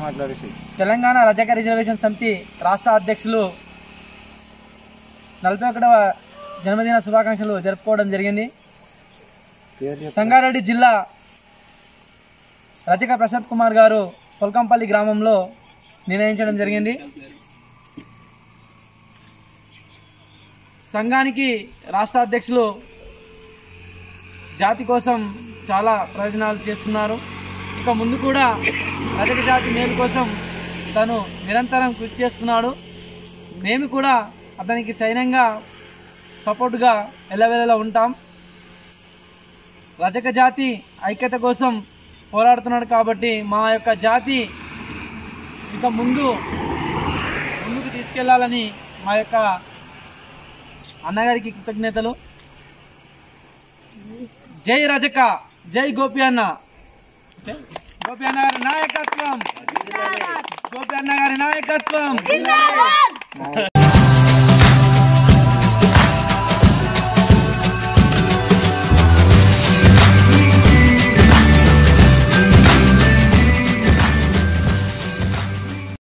మాట్లాడేసి తెలంగాణ రజక రిజర్వేషన్ సమితి రాష్ట్ర అధ్యక్షులు నలభై ఒకటవ జన్మదిన శుభాకాంక్షలు జరుపుకోవడం జరిగింది పేరు చెప్పు. సంగారెడ్డి జిల్లా రజక ప్రసాద్ కుమార్ గారు పొల్కంపల్లి గ్రామంలో నిర్ణయించడం జరిగింది సంఘానికి రాష్ట్ర అధ్యక్షులు జాతి కోసం చాలా ప్రయోజనాలు చేస్తున్నారు ఇక ముందు కూడా రజక జాతి మేలు కోసం తను నిరంతరం కృషి చేస్తున్నాడు మేము కూడా అతనికి సైన్యంగా సపోర్టుగా ఎల్లవేళలా ఉంటాం రజక జాతి ఐక్యత కోసం పోరాడుతున్నాడు కాబట్టి మా యొక్క జాతి ఇక ముందు ముందుకు తీసుకెళ్లాలని మా యొక్క అన్నగారికి కృతజ్ఞతలు జై రజక జై గోపి అన్న గోపి అన్న గారి నాయకత్వం గోపి అన్న గారి నాయకత్వం